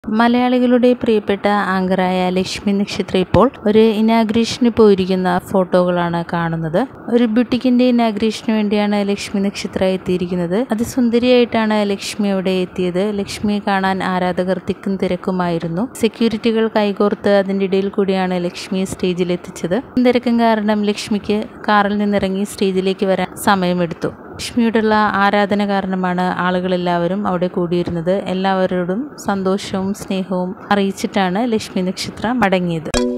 മലയാളികളുടെ പ്രിയപ്പെട്ട ആങ്കറായ ലക്ഷ്മി നക്ഷത്ര ഇപ്പോൾ ഒരു ഇനാഗ്രേഷന് പോയിരിക്കുന്ന ഫോട്ടോകളാണ് കാണുന്നത് ഒരു ബുട്ടിക്കിന്റെ ഇനാഗ്രേഷന് വേണ്ടിയാണ് ലക്ഷ്മി നക്ഷത്ര എത്തിയിരിക്കുന്നത് അതിസുന്ദരിയായിട്ടാണ് ലക്ഷ്മി അവിടെ എത്തിയത് ലക്ഷ്മിയെ കാണാൻ ആരാധകർ തിക്കും തിരക്കുമായിരുന്നു സെക്യൂരിറ്റികൾ കൈകോർത്ത് അതിന്റെ ഇടയിൽ കൂടിയാണ് ലക്ഷ്മിയെ സ്റ്റേജിൽ എത്തിച്ചത് തിരക്കും കാരണം ലക്ഷ്മിക്ക് കാറിൽ നിന്നിറങ്ങി സ്റ്റേജിലേക്ക് വരാൻ സമയമെടുത്തു ലക്ഷ്മിയോടുള്ള ആരാധന കാരണമാണ് ആളുകളെല്ലാവരും അവിടെ കൂടിയിരുന്നത് എല്ലാവരോടും സന്തോഷവും സ്നേഹവും അറിയിച്ചിട്ടാണ് ലക്ഷ്മി നക്ഷത്ര മടങ്ങിയത്